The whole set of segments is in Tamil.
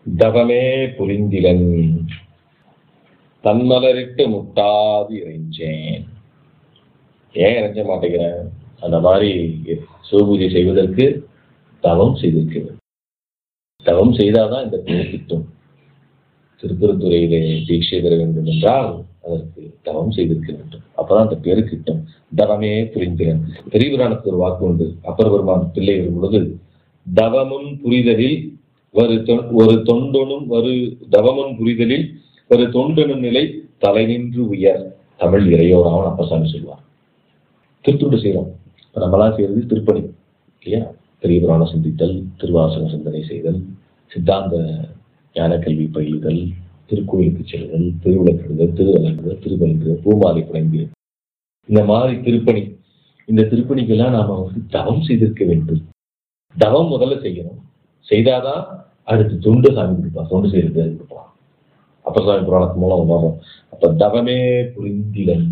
தவமே புரிந்திலன் தன்மலரிட்டு முட்டாது இறைஞ்சேன் ஏன் இறைஞ்ச மாட்டேங்கிறேன் அந்த மாதிரி சிவபூஜை செய்வதற்கு தவம் செய்திருக்கிறேன் தவம் செய்தாதான் இந்த பேர் கிட்டும் திருப்பெருந்துறையிலே தீட்சை பெற வேண்டும் என்றால் அதற்கு தவம் செய்திருக்க வேண்டும் அப்பதான் அந்த பேரு கிட்டும் தவமே புரிந்திறன் பெரிய புராணத்துக்கு ஒரு வாக்கு உண்டு அப்பர் பெருமான் பிள்ளை வரும் பொழுது தவமும் புரிதலில் ஒரு தொ- ஒரு தொண்டனும் ஒரு தவமும் புரிதலில் ஒரு தொண்டனும் நிலை தலை நின்று உயர் தமிழ் இறையோராவன் அப்பசாமி சொல்லுவார் திருத்துண்டு செய்யறோம் இப்ப நம்மளாம் செய்யறது திருப்பணி இல்லையா பெரிய புராணம் சிந்தித்தல் திருவாசக சிந்தனை செய்தல் சித்தாந்த ஞான கல்வி பயிலுதல் திருக்கோயிலுக்கு செல்லுதல் திருவிளக்கிடுதல் திருவலங்குதல் திருவலங்குதல் பூமாலை புனைந்து இந்த மாதிரி திருப்பணி இந்த திருப்பணிக்கெல்லாம் நாம வந்து தவம் செய்திருக்க வேண்டும் தவம் முதல்ல செய்யணும் செய்தாதான் அடுத்து தொண்டு சாமி கொடுப்பா தொண்டு செய்யறது கொடுப்பான் அப்ப சாமி புராணத்து மூலம் வரும் அப்ப தவமே புரிந்திலன்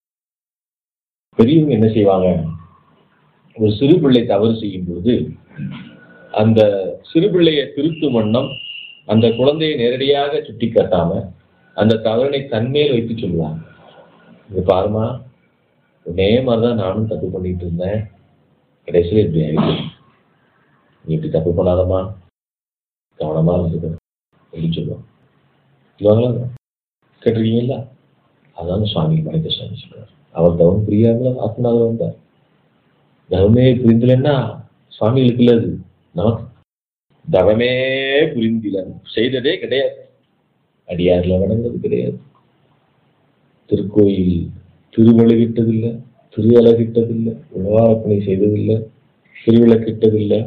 பெரியவங்க என்ன செய்வாங்க ஒரு சிறு பிள்ளை தவறு செய்யும் பொழுது அந்த சிறு பிள்ளையை திருத்தும் வண்ணம் அந்த குழந்தையை நேரடியாக சுட்டி காட்டாம அந்த தவறினை தன்மேல் வைத்து சொல்லுவாங்க இது பாருமா உன்னே மாதிரிதான் நானும் தப்பு பண்ணிட்டு இருந்தேன் கடைசியில் இப்படி ஆயிடுச்சு நீ இப்படி தப்பு பண்ணாதம்மா கவனமா இருந்துக்க அப்படின்னு சொல்லுவாங்க சொல்லுவாங்களா கேட்டிருக்கீங்களா அதான் சுவாமி மனித சுவாமி சொல்றார் அவர் தவம் புரியாமல ஆத்மநாதர் வந்தார் தவமே புரிந்தலன்னா சுவாமிகளுக்கு இல்ல அது நமக்கு தவமே புரிந்திலன் செய்ததே கிடையாது அடியார்ல வணங்குறது கிடையாது திருக்கோயில் திருவழுகிட்டதில்லை திரு அழகிட்டதில்லை உணவாரப்பணி செய்ததில்லை திருவிளக்கிட்டதில்லை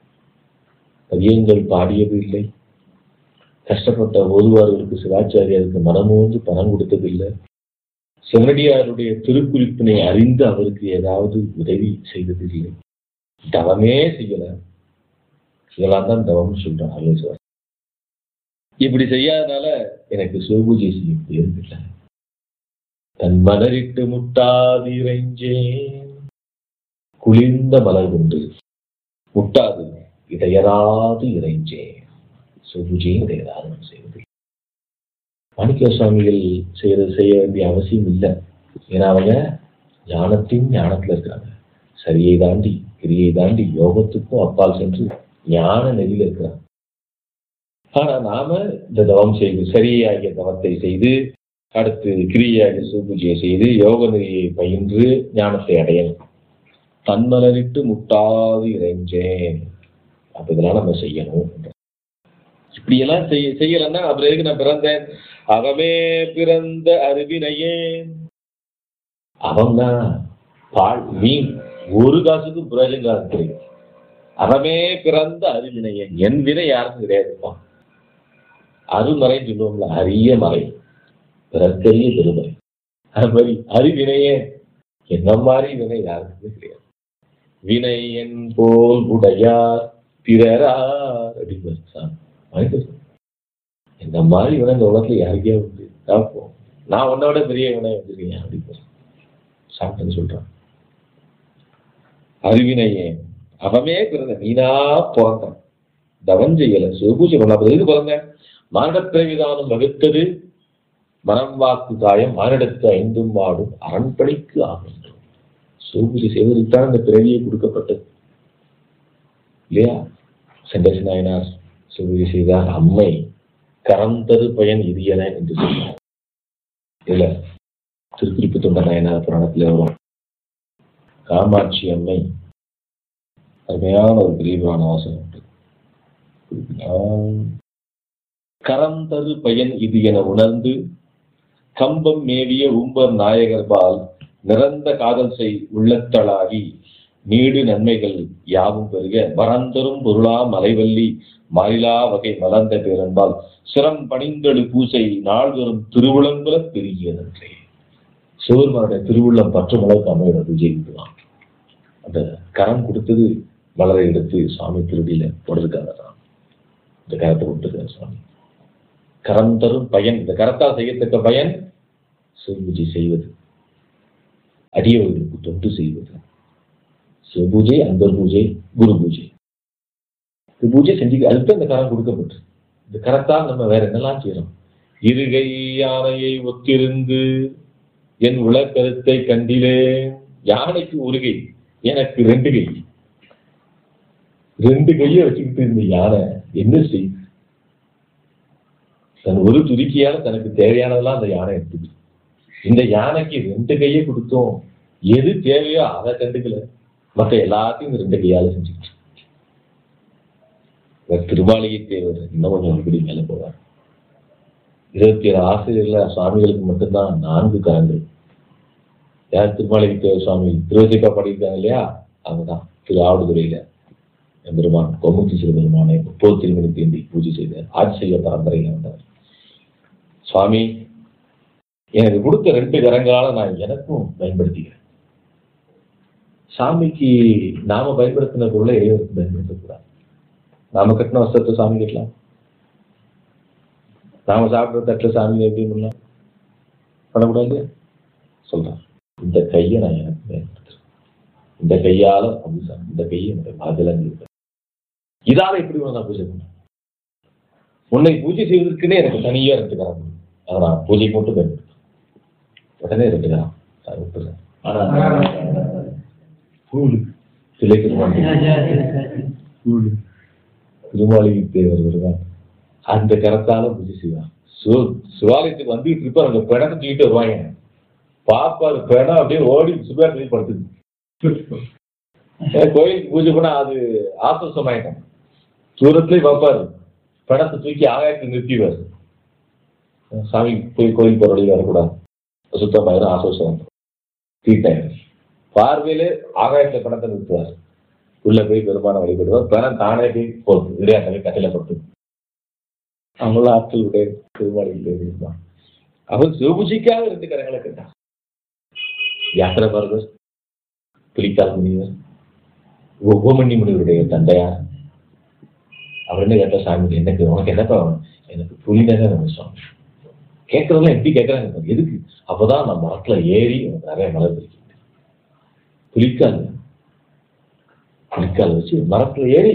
பதியங்கள் பாடியது இல்லை கஷ்டப்பட்ட ஓதுவார்களுக்கு சிவாச்சாரியாருக்கு மனமோந்து பணம் கொடுத்ததில்லை சிவனடியாருடைய திருக்குறிப்பினை அறிந்து அவருக்கு ஏதாவது உதவி செய்ததில்லை தவமே செய்யல இதெல்லாம் தான் தவம்னு சொல்றான் ஆலோசனை இப்படி செய்யாதனால எனக்கு சிவபூஜை செய்ய முடியவில்லை தன் மலரிட்டு முட்டாது இறைஞ்சேன் குளிர்ந்த மலர் கொண்டு முட்டாது இடையராது இறைஞ்சேன் சிவபூஜையும் இடையராது நான் செய்வது மாணிக்க சுவாமிகள் செய்யறது செய்ய வேண்டிய அவசியம் இல்லை ஏன்னா அவங்க ஞானத்தின் ஞானத்துல இருக்காங்க சரியை தாண்டி கிரியை தாண்டி யோகத்துக்கும் அப்பால் சென்று ஞான நெறியில இருக்கிறாங்க ஆனா நாம இந்த தவம் செய்து சரியாகிய தவத்தை செய்து அடுத்து கிரியாகிய சிவபூஜையை செய்து யோக நெறியை பயின்று ஞானத்தை அடையணும் தன்மலரிட்டு முட்டாது இறைஞ்சேன் அப்ப இதெல்லாம் நம்ம செய்யணும் இப்படியெல்லாம் செய்ய செய்யலன்னா அப்புறம் எதுக்கு நான் பிறந்தேன் அவமே பிறந்த அருவினையே அவன் தான் பால் மீன் ஒரு காசுக்கும் பிரயோஜனம் கிடையாது அவமே பிறந்த அருவினையே என் வினை யாருக்கும் கிடையாதுப்பா அருமறைன்னு சொல்லுவோம்ல அரிய மறை பிறக்கரிய பெருமறை அது மாதிரி அறிவினையே என்ன மாதிரி வினை யாருக்குமே கிடையாது வினை என் போல் உடையார் பிறரார் அப்படின்னு சாமி மனிதர் இந்த மாதிரி வினை இந்த உலகத்துல யாருக்கே உண்டு பார்ப்போம் நான் உன்னோட பெரிய வினை வச்சிருக்கேன் அப்படின்னு சாப்பிட்டு சொல்றான் அறிவினையே அவமே பிறந்த நீனா பிறந்தான் தவம் செய்யல சிவபூஜை பண்ண எதுக்கு பிறந்தேன் மானிடப்பிரவிதானம் வகுத்தது மனம் வாக்கு காயம் மானிடத்து ஐந்தும் வாடும் அரண்படைக்கு ஆகும் சிவபூஜை செய்வதற்கு தான் இந்த பிறவியை கொடுக்கப்பட்டது இல்லையா செண்டசி நாயனார் சிவபூஜை செய்தார் அம்மை கரம் தரு பயன் இது என என்று சொன்னார் இல்ல திருக்குறிப்பு தொண்ட நாயனார் புராணத்துல வரும் காமாட்சி அம்மை அருமையான ஒரு பெரிய புராண வாசகம் உண்டு கரம் தரு பயன் இது என உணர்ந்து கம்பம் மேவிய உம்பர் நாயகர்பால் நிறந்த காதல் செய் உள்ளத்தளாகி நீடு நன்மைகள் யாவும் பெருக வரந்தரும் பொருளா மலைவல்லி மாறிலா வகை மலர்ந்த பேரன்பால் சிரம் பணிந்தெழு பூசை நாள்தோறும் திருவிழங்குல பெருகியதன்றே சிவருமானுடைய திருவுள்ளம் பற்றும் அளவுக்கு அமையோட பூஜை இதுதான் அந்த கரம் கொடுத்தது மலரை எடுத்து சுவாமி திருடியில போடுறதுக்காக தான் இந்த கரத்தை கொடுத்துருக்காரு சுவாமி கரம் தரும் பயன் இந்த கரத்தால் செய்யத்தக்க பயன் சிவபூஜை செய்வது அடியவர்களுக்கு தொண்டு செய்வது சிவபூஜை அன்பர் பூஜை குரு பூஜை இந்த பூஜை செஞ்சு அதுக்கு அந்த கரம் கொடுக்கப்பட்டு இந்த கரத்தால் நம்ம வேற என்னெல்லாம் செய்யறோம் இருகை யானையை ஒத்திருந்து என் உலக்கருத்தை கண்டிலேன் யானைக்கு ஒரு கை எனக்கு ரெண்டு கை ரெண்டு கையை வச்சுக்கிட்டு இருந்த யானை என்ன செய்யுது தன் ஒரு துருக்கியால தனக்கு தேவையானதெல்லாம் அந்த யானை எடுத்துக்கு இந்த யானைக்கு ரெண்டு கையை கொடுத்தோம் எது தேவையோ அதை கண்டுக்கல மற்ற எல்லாத்தையும் இந்த ரெண்டு கையால செஞ்சுக்கிட்டு இவர் திருமாளிகை தேவர் இன்னும் கொஞ்சம் இப்படி மேல போவார் இருபத்தி ஏழு ஆசிரியர்ல சுவாமிகளுக்கு மட்டும்தான் நான்கு கரங்கள் யார் திருமாளிகை தேவர் சுவாமி திருவசிக்கா பாடியிருக்காங்க இல்லையா அவங்கதான் திரு ஆவடுதுறையில எம்பெருமான் கொமுத்தி சிறுபெருமானை முப்பது திருமணி தேண்டி பூஜை செய்த ஆட்சிய பரம்பரையில வந்தவர் சுவாமி எனக்கு கொடுத்த ரெண்டு கரங்களால நான் எனக்கும் பயன்படுத்திக்கிறேன் சாமிக்கு நாம பயன்படுத்தின பொருளை இறைவனுக்கு பயன்படுத்தக்கூடாது நாம கட்டின வஸ்திரத்தை சாமி கட்டலாம் நாம சாப்பிட்ற தட்டுல சாமி எப்படி பண்ணலாம் பண்ணக்கூடாது சொல்றேன் இந்த கையை நான் எனக்கு பயன்படுத்துறேன் இந்த கையால அபிஷேகம் இந்த கையை என்னுடைய பாதலங்கள் இதால எப்படி நான் பூஜை பண்ணேன் உன்னை பூஜை செய்வதற்குன்னே எனக்கு தனியா ரெண்டு கரம் கொடு. அதை நான் பூஜைக்கு மட்டும் பயன்படுத்துறேன் உடனே ரெண்டு கரம் நான் விட்டுறேன் கூழு சிலை திருமாளி கூழு திருமாளிகை தேவர் வருவார் அந்த கரத்தால பூஜை செய்வார் சிவ சிவாலயத்துக்கு வந்துட்டு இருப்பார் அந்த பிணத்தை தூக்கிட்டு வருவாங்க பாப்பாரு பிணம் அப்படியே ஓடி சுபேர் படுத்துது ஏன் கோயிலுக்கு பூஜை பண்ணா அது ஆசுவாசமாயிட்டோம் தூரத்துலயே பார்ப்பாரு பணத்தை தூக்கி ஆகாயத்தில் நிறுத்திவார் சாமி போய் கோயில் போற வழி வரக்கூடாது சுத்தமாயிரும் ஆசுவாசம் தீட்டாயிரும் பார்வையிலே ஆகாயத்துல பணத்தை நிறுத்துவார் உள்ள போய் பெருமான வழிபடுவார் பணம் தானே போய் போகுது இடையாட்டவே கட்டையில பட்டு அவங்களும் ஆட்கள் உடைய திருமாளிகள் இருந்தான் அவர் சிவபூஜைக்காக ரெண்டு கரங்களை கேட்டான் யாத்திரை பரதர் புலிக்கால் முனிவர் உபமணி முனிவருடைய தந்தையார் அவர் என்ன கேட்டா சாமி எனக்கு உனக்கு என்னப்பா வேணும்? எனக்கு புலிநகர் நம்ம சுவாமி கேட்கறதெல்லாம் எப்படி கேட்கறாங்க பாரு. எதுக்கு அப்பதான் நான் மரத்துல ஏறி எனக்கு நிறைய மலர் பிடிக்கும் புலிக்கால் புலிக்கால் வச்சு மரத்துல ஏறி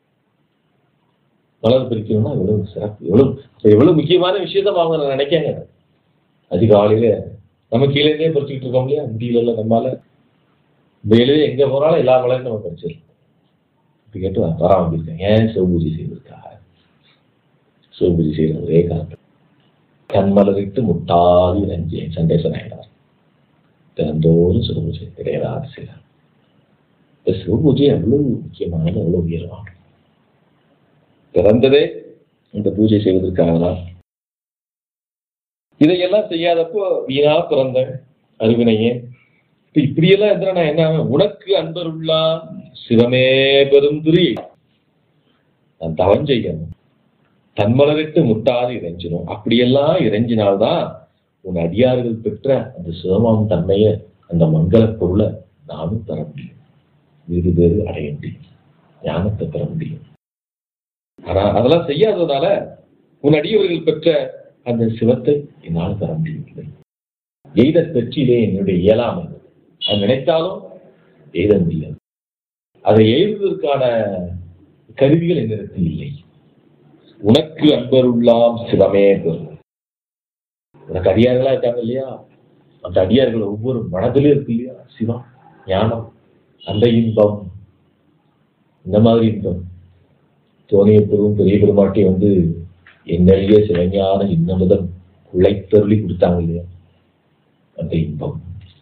மலர் பிரிக்கணும்னா எவ்வளவு சிறப்பு எவ்வளவு எவ்வளவு முக்கியமான விஷயத்த அவங்க நினைக்காங்க அதிகாலையில நம்ம கீழே இருந்தே பறிச்சுக்கிட்டு இருக்கோம் இல்லையா முடியல நம்மால வெளியே எங்க போனாலும் எல்லா மலையும் நம்ம பறிச்சிடலாம் இப்ப கேட்டு வர வந்திருக்கேன் ஏன் சிவபூஜை செய்வதற்காக சிவபூஜை செய்யற ஒரே காரணம் கண்மலரிட்டு முட்டாதி நஞ்சே சண்டேசன் ஆயினார் தினந்தோறும் சிவபூஜை கிடையாது செய்யறார் இந்த சிவபூஜை எவ்வளவு முக்கியமானது எவ்வளவு உயர்வானது பிறந்ததே இந்த பூஜை செய்வதற்காக தான் இதையெல்லாம் செய்யாதப்போ வீணா பிறந்த அருவினையே இப்ப இப்படியெல்லாம் இருந்தா நான் என்ன ஆவேன்? உனக்கு அன்பருள்ளான் சிவமே பெருந்துரி நான் தவம் செய்யணும் தன்மலரிட்டு முட்டாது இறைஞ்சிடும் அப்படியெல்லாம் இறைஞ்சினால்தான் உன் அடியார்கள் பெற்ற அந்த சிவமாம் தன்மைய அந்த மங்கள பொருளை நானும் தர முடியும் வீடு பேரு அடைய முடியும் ஞானத்தை பெற முடியும் ஆனா அதெல்லாம் செய்யாததுனால உன் அடியவர்கள் பெற்ற அந்த சிவத்தை என்னால் தர முடியவில்லை எய்த பெற்றிலே என்னுடைய இயலாமை அது நினைத்தாலும் எய்த முடியாது அதை எழுதுவதற்கான கருவிகள் என்னிடத்தில் இல்லை உனக்கு அன்பருள்ளாம் சிவமே பெறும் உனக்கு அடியார்களா இருக்காங்க இல்லையா அந்த அடியார்கள் ஒவ்வொரு மனதிலும் இருக்கு இல்லையா சிவம் ஞானம் அந்த இன்பம் இந்த மாதிரி இன்பம் தோணிய பெரும் பெரிய பெருமாட்டி வந்து என்னெழிய சிவஞான இன்னமுதன் குழைத்தருளி கொடுத்தாங்க இல்லையா அந்த இன்பம்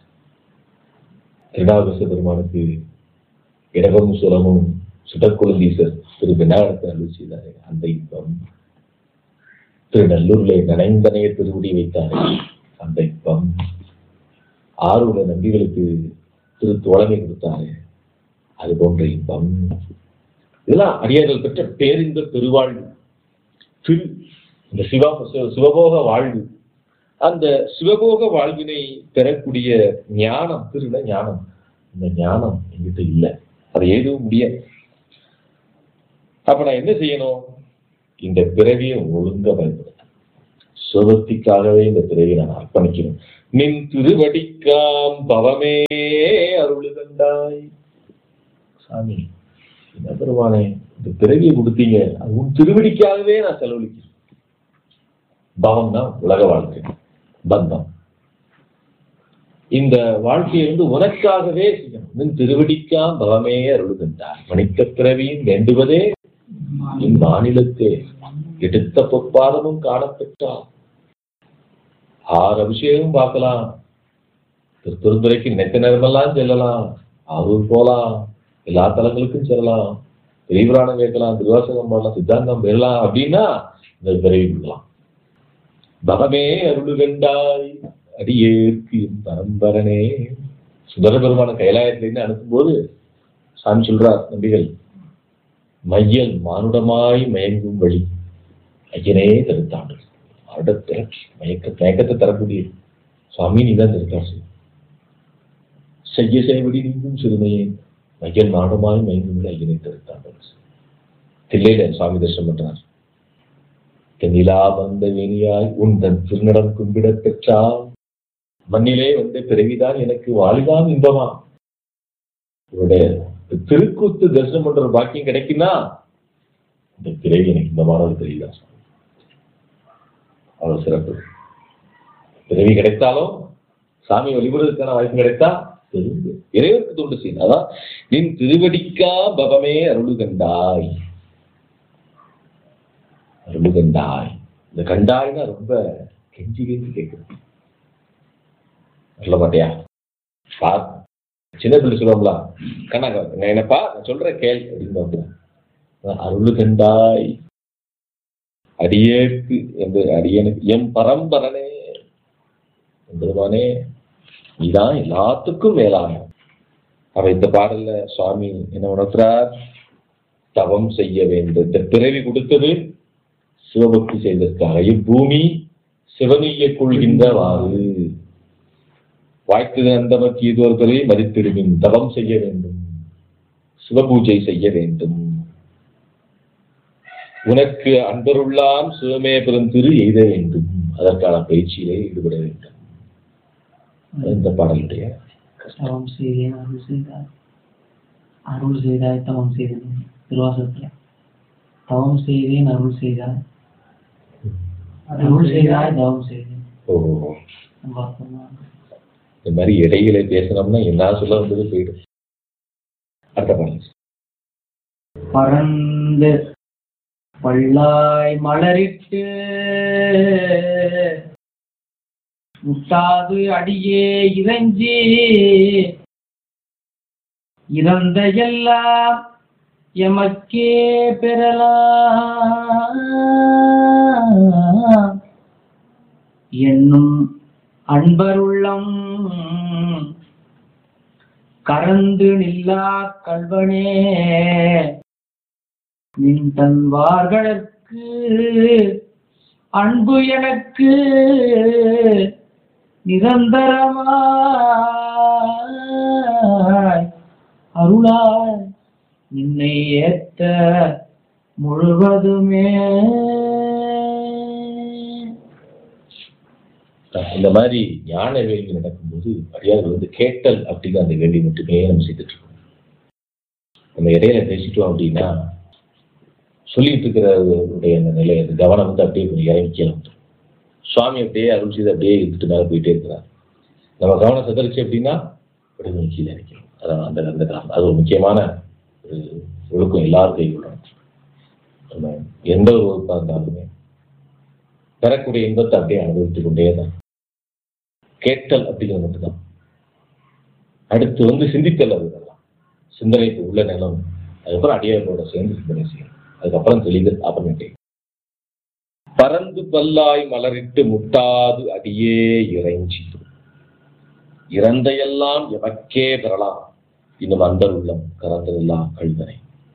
திருநாகச பெருமானுக்கு இடமும் சுரமும் சுடக்குழந்தீசர் திரு விநாயகத்தை அருள் செய்தாரே அந்த இன்பம் திருநல்லூர்ல நனைந்தனைய திருவுடி வைத்தாரே அந்த இன்பம் ஆறுல நம்பிகளுக்கு திரு தோழமை கொடுத்தாரே அது போன்ற இன்பம் இதெல்லாம் அடியார்கள் பெற்ற பேரின்ப பெருவாழ்வு திரு இந்த சிவா சிவ- சிவபோக வாழ்வு அந்த சிவபோக வாழ்வினை பெறக்கூடிய ஞானம் திருட ஞானம் இந்த ஞானம் என்கிட்ட இல்லை அதை எழுதவும் முடியாது அப்ப நான் என்ன செய்யணும் இந்த பிறவியை ஒழுங்கா பயன்படுத்தணும் சுகத்திற்காகவே இந்த பிறவியை நான் அர்ப்பணிக்கணும் நின் திருவடிக்காம் பவமே அருள் கண்டாய் சாமி என்ன பெருமானே இந்த பிறவியை கொடுத்தீங்க அது உன் திருவடிக்காகவே நான் செலவழிக்கிறேன் பவம் தான் உலக வாழ்க்கை பந்தம் இந்த வாழ்க்கையை வந்து உனக்காகவே செய்யணும் நின் திருவடிக்காம் பவமே அருளுகின்றார் மனித பிறவியும் வேண்டுவதே இம்மாநிலத்தே எடுத்த பொற்பாதமும் காணப்பெற்றார் ஆறு அபிஷேகம் பார்க்கலாம் திருத்துறைக்கு நினைத்த நேரமெல்லாம் செல்லலாம் அரூர் போலாம் எல்லா தலங்களுக்கும் செல்லலாம் பெரியபுராணம் கேட்கலாம் திருவாசகம் பண்ணலாம் சித்தாந்தம் பெறலாம் அப்படின்னா இந்த பிறவி கொடுக்கலாம் பவமே அருளுகண்டாய் அடியேற்கு என் பரம்பரனே சுந்தர பெருமான கைலாயத்திலிருந்து அனுப்பும்போது சாமி சொல்றார் நம்பிகள் மையல் மானுடமாய் மயங்கும் வழி ஐயனே தடுத்தாண்டு அடுத்த மயக்க மயக்கத்தை தரக்கூடிய சுவாமி நீ தான் தடுத்தார் செய்ய செய்வடி நீங்கும் சிறுமையே மையல் மானுடமாய் மயங்கும் வழி ஐயனை தடுத்தாண்டு தில்லையில சுவாமி தரிசனம் பண்றார் தென்னிலா வந்த வேணியாய் உன் தன் திருநடம் கும்பிடப் பெற்றால் மண்ணிலே வந்த பிறவிதான் எனக்கு வாலிதான் இன்பமா இவருடைய திருக்கூத்து தரிசனம் பண்ற ஒரு பாக்கியம் கிடைக்குன்னா இந்த பிறவி எனக்கு இன்பமானது தெரியல அவ்வளவு சிறப்பு பிறவி கிடைத்தாலும் சாமி வழிபடுறதுக்கான வாய்ப்பு கிடைத்தா தெரிந்து இறைவனுக்கு தொண்டு செய்யணும் அதான் நின் திருவடிக்கா பவமே அருளுகண்டாய் அருளுகண்டாய் இந்த கண்டாய்னா ரொம்ப கெஞ்சி கெஞ்சி கேட்குது சொல்ல மாட்டியா பா சின்ன பிள்ளை சொல்லுவோம்ல கண்ணா நான் என்னப்பா நான் சொல்றேன் கேள் அப்படின்னு அருள் கண்டாய் அடியேற்கு என்று அடியனுக்கு எம் பரம்பரனே பெருமானே நீதான் எல்லாத்துக்கும் மேலான அவ இந்த பாடல்ல சுவாமி என்ன உணர்த்துறார் தவம் செய்ய வேண்டும் இந்த பிறவி கொடுத்தது சிவபக்தி செய்ததற்காக இப்பூமி சிவனீய கொள்கின்றவாறு வாய்த்தது அந்த மத்தியதோர்களை மதித்திடுமின் தவம் செய்ய வேண்டும் சிவபூஜை செய்ய வேண்டும் உனக்கு அன்பருள்ளாம் சிவமே பெருந்திரு எய்த வேண்டும் அதற்கான பயிற்சியிலே ஈடுபட வேண்டும் இந்த பாடலுடைய தவம் செய்தேன் அருள் செய்தார் அருள் செய்தாய் தவம் செய்தேன் திருவாசகத்துல தவம் செய்தேன் அருள் செய்தார் அருள் செய்தாய் தவம் செய்தேன் ஓ பார்த்தோம்னா இந்த மாதிரி இடையில பேசணும்னா என்ன சொல்ல வந்தது போயிடும் அடுத்த பாடல் பறந்து பல்லாய் மலரிட்டு முட்டாது அடியே இறைஞ்சி இறந்த எல்லாம் எமக்கே பெறலாம் என்னும் அன்பருள்ளம் கறந்து நில்லா கல்வனே நின் தன்வார்களுக்கு அன்பு எனக்கு நிரந்தரமாய் அருளாய் நின்னை ஏத்த முழுவதுமே இந்த மாதிரி ஞான வேள்வி நடக்கும்போது அடியார்கள் வந்து கேட்டல் அப்படிங்கிற அந்த வேள்வி மட்டுமே நம்ம செய்துட்டு இருக்கோம் நம்ம இடையில பேசிட்டோம் அப்படின்னா சொல்லிட்டு இருக்கிறவருடைய அந்த நிலை அந்த கவனம் வந்து அப்படியே கொஞ்சம் இறங்கிக்கலாம் சுவாமி அப்படியே அருள் செய்து அப்படியே இருந்துட்டு மேலே போயிட்டே இருக்கிறார் நம்ம கவனம் சிதறிச்சு அப்படின்னா அப்படியே கொஞ்சம் கீழே இறக்கிறோம் அதான் அந்த அந்த கிராமம் அது ஒரு முக்கியமான ஒரு ஒழுக்கம் எல்லாரும் கைவிடணும் நம்ம எந்த ஒரு வகுப்பாக இருந்தாலுமே பெறக்கூடிய இன்பத்தை அப்படியே அனுபவித்துக் கொண்டே தான் கேட்டல் அப்படிங்கிறது மட்டும்தான் அடுத்து வந்து சிந்தித்தல் அது இதெல்லாம் சிந்தனைக்கு உள்ள நிலம் அதுக்கப்புறம் அடியாரோட சேர்ந்து சிந்தனை செய்யணும் அதுக்கப்புறம் தெளிதல் அப்புறமேட்டே பறந்து பல்லாய் மலரிட்டு முட்டாது அடியே இறைஞ்சி இறந்தையெல்லாம் எமக்கே பெறலாம் இன்னும் அன்பர் உள்ளம் கறந்ததெல்லாம் கழிவனை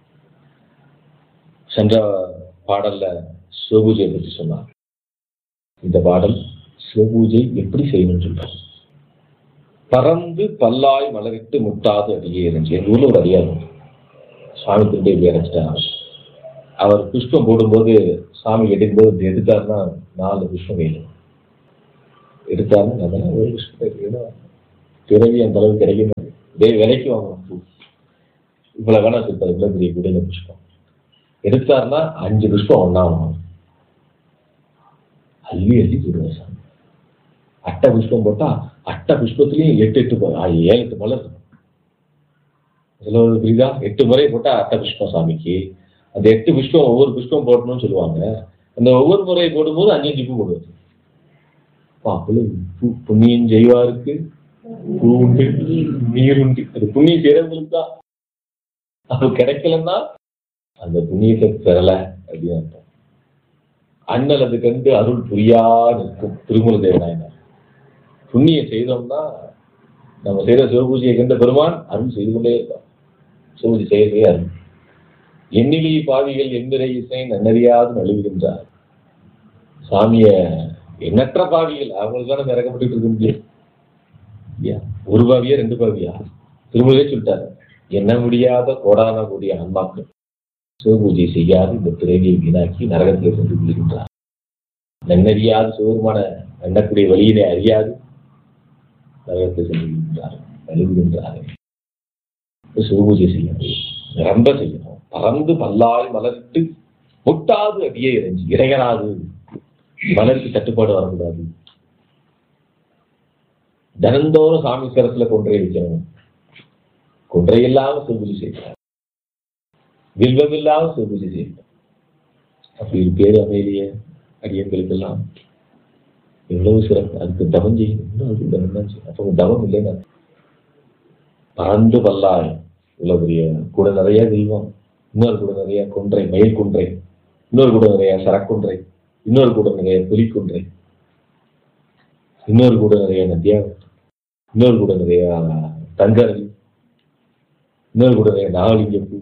சென்ற பாடல்ல சிவபூஜையை பற்றி சொன்னார் இந்த பாடல் சிவபூஜை எப்படி செய்யணும்னு சொல்றாங்க பறந்து பல்லாய் மலரிட்டு முட்டாது அடியே இருந்துச்சு எங்க ஊர்ல ஒரு அடியார் உண்டு. சுவாமி திரும்பி இப்படி அடைச்சிட்டாங்க அவர் புஷ்பம் போடும்போது சாமி எடுக்கும்போது இப்படி எடுத்தாருன்னா நாலு புஷ்பம் வேணும் எடுத்தாருன்னா அதெல்லாம் ஒரு புஷ்பம் வேணும் பிறவி அந்த அளவுக்கு கிடைக்க மாட்டேங்குது இதே விலைக்கு வாங்கணும் பூ இவ்வளவு வேணா வச்சிருப்பாரு இவ்வளவு பெரிய குடையில புஷ்பம் எடுத்தாருன்னா அஞ்சு புஷ்பம் ஒன்னா வரும் அள்ளி அள்ளி போடுவார் சாமி அட்டை புஷ்பம் போட்டா அட்டை புஷ்பத்திலையும் எட்டு எட்டு ப- ஆ, ஏழு எட்டு மலர் இருக்கும் இதுல ஒரு புரியுதா எட்டு முறை போட்டா அட்டை புஷ்பம் சாமிக்கு அந்த எட்டு புஷ்பம் ஒவ்வொரு புஷ்பம் போடணும்னு சொல்லுவாங்க அந்த ஒவ்வொரு முறை போடும்போது அஞ்சு அஞ்சு பூ போடுவது அவ்வளவு பூ- புண்ணியம் செய்வாருக்கு பூ உண்டு நீர் உண்டு அது புண்ணியம் செய்யறவங்களுக்கு தான் அது கிடைக்கலன்னா அந்த புண்ணியத்தை பெறல அப்படின்னு அர்த்தம் அண்ணல் அது கண்டு அருள் புரியா நிற்கும் திருமல தேவநாயனார் புண்ணியம் செய்தோம்னா நம்ம செய்யற சிவபூஜையை கண்ட பெருமான் அருள் செய்து கொண்டே இருக்கான் சிவபூஜை செய்ய செய்ய அருள் எண்ணிலி பாவிகள் எந்திரை இசை நன்னறியாது நழுவுகின்றார் சாமிய எண்ணற்ற பாவிகள் அவங்களுக்கான இறக்கப்பட்டு இருக்க முடியும் இல்லையா? ஒரு பாவியா ரெண்டு பாவியா திருமலே சொல்லிட்டாரு எண்ண முடியாத கோடான கூடிய ஆன்மாக்கள் சிவபூஜை செய்யாது இந்த பிறவியை வீணாக்கி நரகத்தில் கொண்டு விழுகின்றார் நன்னறியாது சிவருமான எண்ணக்கூடிய வழியினை அறியாது நரகத்தில் சென்று விழுகின்றார் நழுவுகின்றார் சிவபூஜை செய்யணும் நிரம்ப செய்யணும் பறந்து பல்லாய் மலர்த்து முட்டாது அடியே இறைஞ்சி இறையராது மலருக்கு தட்டுப்பாடு வரக்கூடாது தினந்தோறும் சாமி சிரத்துல கொன்றை வைக்கணும் கொன்றை இல்லாம சிவபூஜை செய்யணும் வில்வம் இல்லாம சிவபூஜை செய்யணும் அப்படி ஒரு பேர் அமைதிய அடியங்களுக்கெல்லாம் எவ்வளவு சிறப்பு அதுக்கு தவம் செய்யணும் இன்னும் அதுக்கு தவம் தான் செய்யணும் அப்போ தவம் இல்லைன்னா பறந்து பல்லாய் இவ்வளவு பெரிய கூட நிறைய தெய்வம் இன்னொரு கூட நிறைய கொன்றை மயில் கொன்றை இன்னொரு கூட நிறைய சரக்குன்றை இன்னொரு கூட நிறைய புலிக்குன்றை இன்னொரு கூட நிறைய நதியா இன்னொரு கூட நிறைய தங்கரவி இன்னொரு கூட நிறைய நாகலிங்க பூ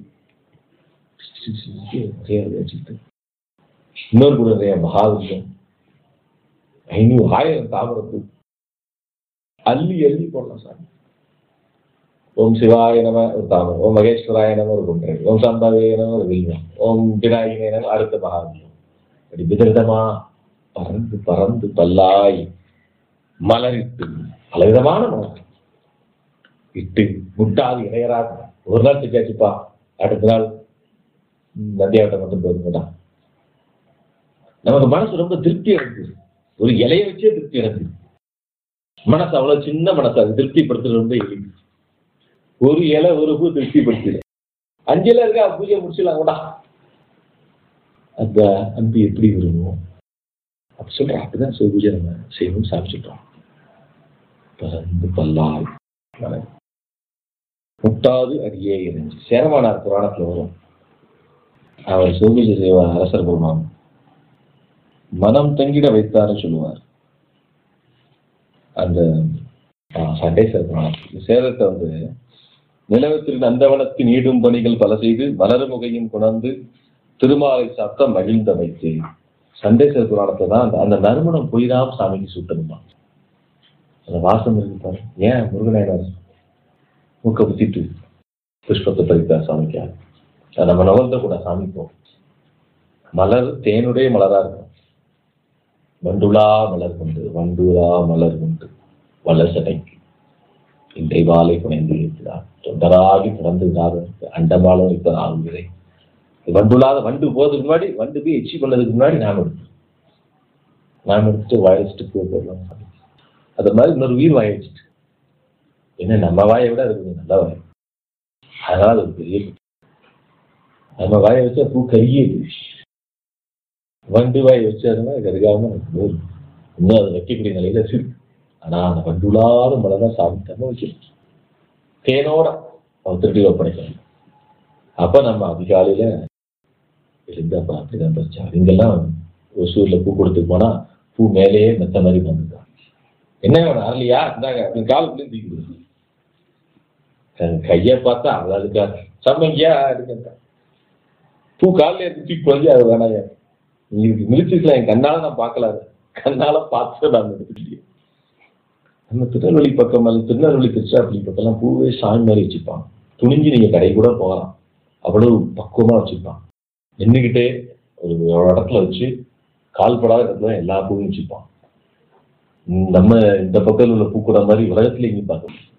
நிறைய வச்சுக்கிட்டு இன்னொரு கூட நிறைய மகாவிஷ்ணம் ஐநூறு ஆயிரம் தாமரப்பூ அள்ளி அள்ளி போடலாம் சாமி ஓம் சிவாய நம ஒரு தாமரம் ஓம் மகேஸ்வராய நம ஒரு குன்றை ஓம் சாம்பாவே நம ஒரு வில்வம் ஓம் விநாயகனே நம அடுத்த மகாவியம் அப்படி விதவிதமா பறந்து பறந்து பல்லாய் மலரிட்டு பலவிதமான மலர் இட்டு முட்டாது இணையராக ஒரு நாள் செஞ்சாச்சுப்பா அடுத்த நாள் ம், நந்தியாவட்டம் வந்து போதுங்கடா நமக்கு மனசு ரொம்ப திருப்தி அடைஞ்சது ஒரு இலைய வச்சே திருப்தி அடைஞ்சது மனசு அவ்வளவு சின்ன மனசு அது திருப்திப்படுத்துறது ரொம்ப எளிது ஒரு இலை ஒரு பூ திருப்திப்படுத்திடு அஞ்சு இலை இருக்கா பூஜை முடிச்சிடலாம் கூட அந்த அன்பு எப்படி விரும்புவோம் அப்படி சொல்றேன் அப்படிதான் சிவ பூஜை நம்ம செய்யணும் சாமி சொல்றோம் பறந்து பல்லாய் மலர். முட்டாது அடியே இறைஞ்சி சேரமானார் புராணத்துல வரும் அவர் சிவபூஜை செய்வார் அரசர் பெருமான் மனம் தங்கிட வைத்தார்னு சொல்லுவார் அந்த சண்டை சேர்க்கிறான் சேதத்தை வந்து நிலவத்திற்கு நந்தவனத்தின் ஈடும் பணிகள் பல செய்து மலர்முகையும் குணர்ந்து திருமாலை சாத்த மகிழ்ந்த வைத்து சண்டேஸ்வர புராணத்தை தான் அந்த அந்த நறுமணம் பொய்தாம் சாமிக்கு சூட்டணுமா அந்த வாசம் இருக்கு பாரு ஏன் முருகனாயினார் மூக்க குத்திட்டு புஷ்பத்தை பறித்தார் சாமிக்கா அதை நம்ம நுகர்ந்த கூட சாமிப்போம் மலர் தேனுடைய மலரா இருக்கும் வண்டுலா மலர் கொண்டு வண்டுலா மலர் கொண்டு வளசடைக்கு இன்றை வாழை குணைந்து இருக்கிறார் தொண்டராகி பிறந்து அண்டமாலும் இப்ப ஆகுகிறேன் வண்டுலாத வண்டு போறதுக்கு முன்னாடி வண்டு போய் எச்சி பண்ணதுக்கு முன்னாடி நாம் எடுத்தோம் நாம் எடுத்துட்டு வாய வச்சுட்டு பூ போடலாம் அது மாதிரி இன்னொரு உயிர் வாய வச்சுட்டு என்ன நம்ம வாயை விட அது கொஞ்சம் நல்ல வாய் அதனால அது ஒரு பெரிய குற்றம். நம்ம வாயை வச்சா பூ கருகியது வண்டு வாயை வச்சு அதனால கருகாம போதும் இன்னும் அது வைக்கக்கூடிய நிலையில இருக்கு ஆனா அந்த வண்டுலாத மழை தான் சாப்பிட்டாம வைக்கணும் தேனோட அவன் திருடி ஒப்படைக்கணும் அப்ப நம்ம அதிகாலையில எழுந்து அப்ப அப்படிதான் பறிச்சா இங்கெல்லாம் ஒசூர்ல பூ கொடுத்து போனா பூ மேலேயே மெத்த மாதிரி வந்துருக்கான் என்ன வேணும் அரளியா இந்தாங்க அப்படின்னு காலுக்குள்ளேயும் தூக்கி கொடுக்கு கையை பார்த்தா அது அதுக்கா சம்மங்கியா எடுக்க பூ காலில் எடுத்து தூக்கி குழந்தை அது வேணாயா நீ இதுக்கு மிதிச்சிருக்கலாம் என் கண்ணால நான் பார்க்கல அதை. கண்ணால பார்த்து நான் எடுத்துக்கிட்டே நம்ம திருநெல்வேலி பக்கம் அல்லது திருநெல்வேலி திருச்சிராப்பள்ளி பக்கம்லாம் பூவே சாமி மாதிரி வச்சுப்பான் துணிஞ்சு நீங்க கடை கூட போகலாம் அவ்வளவு பக்குவமா வச்சுப்பான் நின்றுக்கிட்டே ஒரு ஒரு இடத்துல வச்சு கால் படாத இடத்துல எல்லா பூவும் வச்சுப்பான் ம், நம்ம இந்த பக்கத்தில் உள்ள பூக்கூட மாதிரி உலகத்துல எங்கேயும் பார்க்க முடியாது.